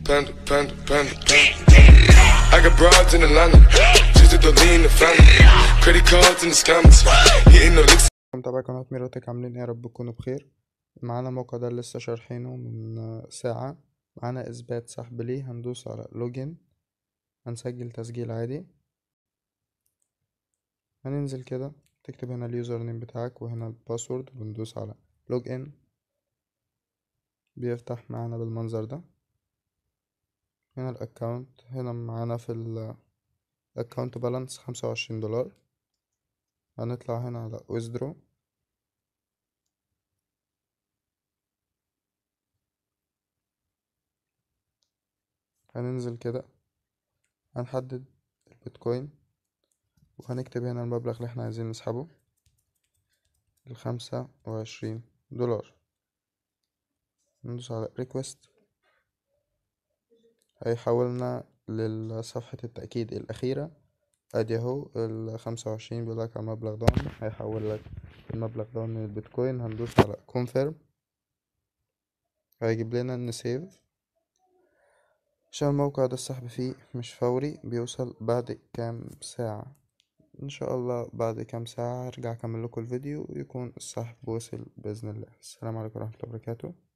panda, panda, panda, panda. I got broads in Atlanta, just to lean the family. Credit cards and the scammers, hitting no licks. متابعي قناة ميراتك عاملين ايه يا رب تكونوا بخير معانا الموقع ده لسه شارحينه من ساعة معانا اثبات سحب ليه هندوس على لوجين هنسجل تسجيل عادي هننزل كده تكتب هنا اليوزر نيم بتاعك وهنا الباسورد وبندوس على لوج ان بيفتح معانا بالمنظر ده هنا الاكونت هنا معانا في الاكونت بالانس خمسة وعشرين دولار هنطلع هنا على withdraw هننزل كده هنحدد البيتكوين وهنكتب هنا المبلغ اللي احنا عايزين نسحبه الخمسة وعشرين دولار ندوس على request هيحولنا لصفحة التأكيد الأخيرة ادي اهو الخمسة وعشرين بيقولك على المبلغ ده هيحول لك المبلغ ده من البيتكوين هندوس على confirm هيجيب لنا ان سيف عشان الموقع ده السحب فيه مش فوري بيوصل بعد كام ساعة ان شاء الله بعد كام ساعة هرجع اكمل لكم الفيديو ويكون السحب وصل بإذن الله السلام عليكم ورحمة الله وبركاته